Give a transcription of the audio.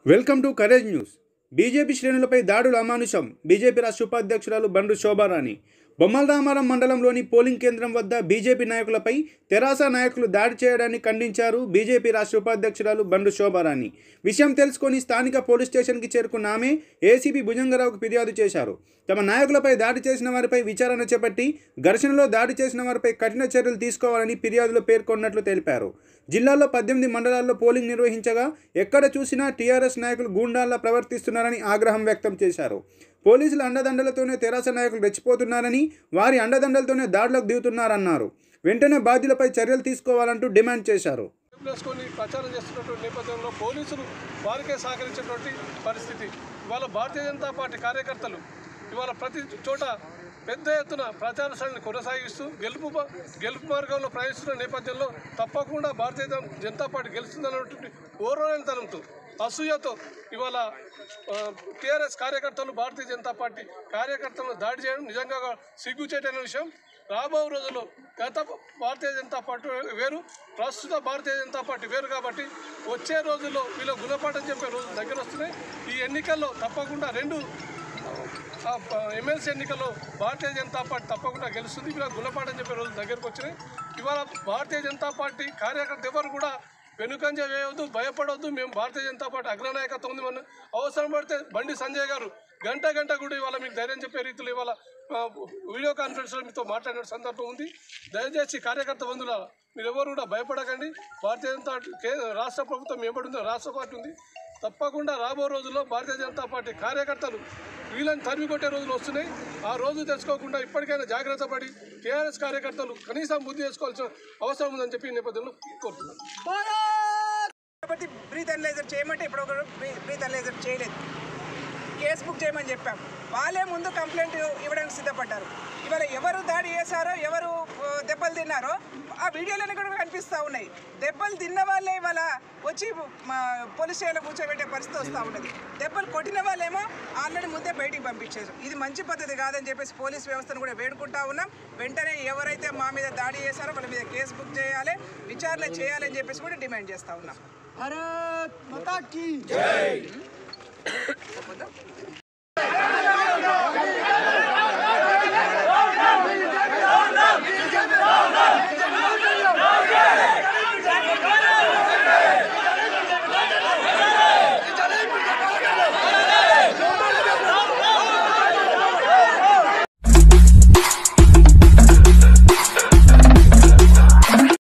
welcome to courage news BJP శ్రేణులపై దాడులు అమానుషం BJP రాష్ట్ర ఉపాధ్యక్షురాలు బండు శోభారాణి బొమ్మల రామారం మండలంలోని పోలింగ్ కేంద్రం వద్ద బీజేపీ నాయకులపై తెరాస నాయకులు దాడి చేయడాన్ని ఖండించారు బీజేపీ రాష్ట్ర ఉపాధ్యక్షురాలు బండు శోభారాణి విషయం తెలుసుకొని స్థానిక పోలీస్ స్టేషన్కి చేరుకున్న ఆమె ఏసీపీ భుజంగరావుకు ఫిర్యాదు చేశారు తమ నాయకులపై దాడి చేసిన వారిపై విచారణ చేపట్టి ఘర్షణలో దాడి చేసిన వారిపై కఠిన చర్యలు తీసుకోవాలని ఫిర్యాదులో పేర్కొన్నట్లు తెలిపారు జిల్లాలో పద్దెనిమిది మండలాల్లో పోలింగ్ నిర్వహించగా ఎక్కడ చూసినా టీఆర్ఎస్ నాయకులు గూండాల్లా ప్రవర్తిస్తున్నారని ఆగ్రహం వ్యక్తం చేశారు పోలీసుల అండదండలతోనే తెరాస నాయకులు రెచ్చిపోతున్నారని వారి అండదండలతోనే దాడులకు దిగుతున్నారన్నారు వెంటనే బాధ్యులపై చర్యలు తీసుకోవాలంటూ డిమాండ్ చేశారు వేసుకొని ప్రచారం చేస్తున్నటువంటి నేపథ్యంలో పోలీసులు వారికే సహకరించినటువంటి పరిస్థితి ఇవాళ భారతీయ జనతా పార్టీ కార్యకర్తలు ఇవాళ ప్రతి చోట పెద్ద ఎత్తున ప్రచార సరళిని కొనసాగిస్తూ గెలుపు బ- గెలుపు మార్గంలో ప్రయాణిస్తున్న నేపథ్యంలో తప్పకుండా భారతీయ జన- జనతా పార్టీ గెలుస్తుందన్నటువంటి ఓర్వలేనితనంతో అసూయతో ఇవాళ టీఆర్ఎస్ కార్యకర్తలు భారతీయ జనతా పార్టీ కార్యకర్తలను దాడి చేయడం నిజంగా సిగ్గుచేటైన విషయం రాబో రోజుల్లో గత భారతీయ జనతా పార్టీ వేరు ప్రస్తుత భారతీయ జనతా పార్టీ వేరు కాబట్టి వచ్చే రోజుల్లో వీళ్ళ గుణపాఠం చెప్పే రోజులు దగ్గర వస్తున్నాయి ఈ ఎన్నికల్లో తప్పకుండా రెండు ఆ, ప- ఎమ్మెల్సీ ఎన్నికల్లో భారతీయ జనతా పార్టీ తప్పకుండా గెలుస్తుంది ఇలా గుణపాఠం చెప్పే రోజులు దగ్గరకు వచ్చినాయి ఇవాళ భారతీయ జనతా పార్టీ కార్యకర్త ఎవరు కూడా వెనుకంజ వేయవద్దు భయపడవద్దు మేము భారతీయ జనతా పార్టీ అగ్రనాయకత్వం ఉంది మన అవసరం పడితే బండి సంజయ్ గారు గంట గంట కూడా ఇవాళ మీకు ధైర్యం చెప్పే రీతిలో ఇవాళ ఆ, వీడియో కాన్ఫరెన్స్లో మీతో మాట్లాడిన సందర్భం ఉంది దయచేసి కార్యకర్త బంధువుల మీరు ఎవరు కూడా భయపడకండి భారతీయ జనతా కే- రాష్ట్ర ప్రభుత్వం ఏర్పడి ఉంది రాష్ట్ర పార్టీ ఉంది తప్పకుండా రాబో రోజుల్లో భారతీయ జనతా పార్టీ కార్యకర్తలు వీళ్ళని తరిమి కొట్టే రోజులు వస్తున్నాయి ఆ రోజు తెచ్చుకోకుండా ఇప్పటికైనా జాగ్రత్త పడి టీఆర్ఎస్ కార్యకర్తలు కనీసం బుద్ధి చేసుకోవాల్సిన అవసరం ఉందని చెప్పి ఈ నేపథ్యంలో కోరుతున్నాను కాబట్టి బ్రీత్ అనలైజర్ చేయమంటే ఇప్పుడు ఒకరు బ్రీత్ అనలైజర్ చేయలేదు కేసు బుక్ చేయమని చెప్పాం వాళ్ళే ముందు కంప్లైంట్ ఇవ్వడానికి సిద్ధపడ్డారు ఇవాళ ఎవరు దాడి చేశారో ఎవరు ఆ, దెబ్బలు తిన్నారో ఆ వీడియోలోనే కూడా కనిపిస్తూ ఉన్నాయి దెబ్బలు తిన్న వాళ్ళే ఇవాళ వచ్చి మా పోలీస్ స్టేషన్లో కూర్చోబెట్టే పరిస్థితి వస్తూ ఉన్నది దెబ్బలు కొట్టిన వాళ్ళేమో ఆల్రెడీ ముందే బయటికి పంపించారు ఇది మంచి పద్ధతి కాదని చెప్పేసి పోలీస్ వ్యవస్థను కూడా వేడుకుంటా ఉన్నాం వెంటనే ఎవరైతే మా మీద దాడి చేశారో వాళ్ళ మీద కేసు బుక్ చేయాలి విచారణ చేయాలని చెప్పేసి కూడా డిమాండ్ చేస్తూ ఉన్నాం भारत माता की